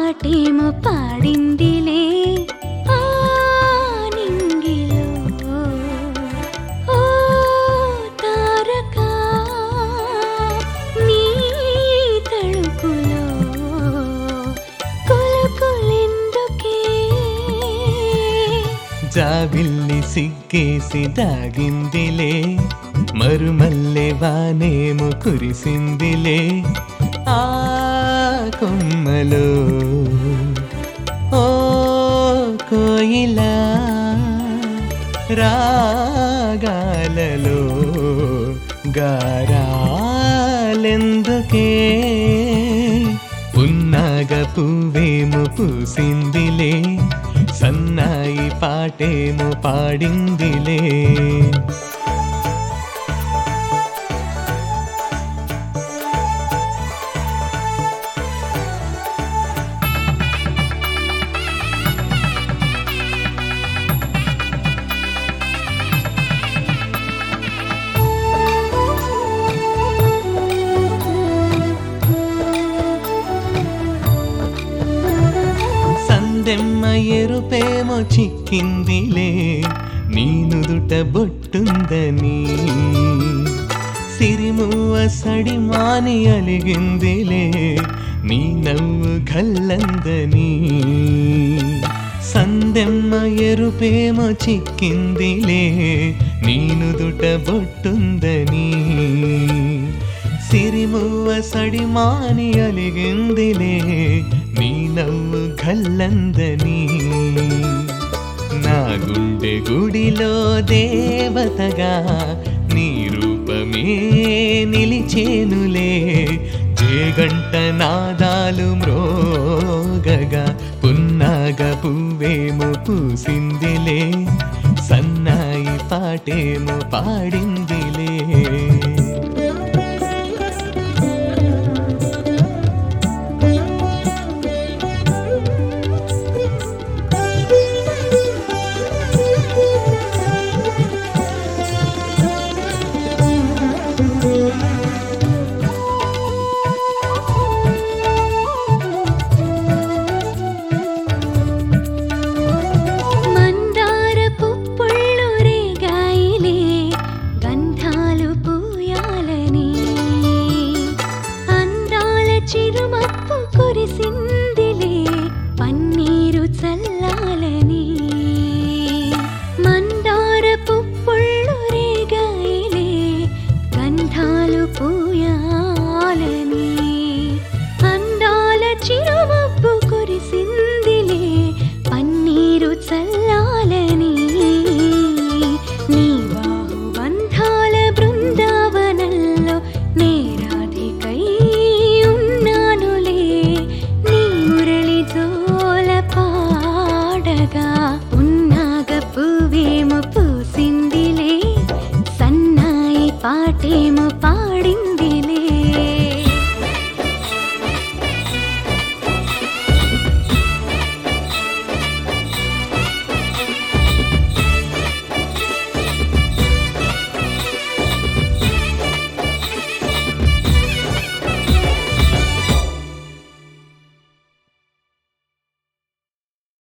పాటేమో పాడిందిలే ఆ నింగిలో ఓ తారక నీ తడుకులో కొలకొలెందుకే జాబిల్లి సిగ్గేసి దాగిందిలే మరుమల్లె వానేము కురిసిందిలే ఆ కొమ్మలో ఓ కోయిలా రాగాలలో గారాలెందుకే పున్నాగ పువ్వేము పూసిందిలే సన్నాయి పాటేము పాడిందిలే సందెమ్మ ఎరుపేమో చిక్కిందిలే నీ నుదుట బొట్టుందని సిరిమువ్వ సడి మాని అలిగిందిలే నీ నవ్వు గల్లందని సందెమ్మ ఎరుపేమో చిక్కిందిలే నీ నుదుట బొట్టుందని సిరిమువ్వ సడి మాని అలిగిందిలే నీ నవ్వు గల్లందని నా గుండె గుడిలో దేవతగా నీ రూపమే నిలిచేనులే జేగంట నాదాలు మ్రోగగా పున్నాగ పువ్వేమో పూసిందిలే సన్నాయి పాటేమో పాడిందిలే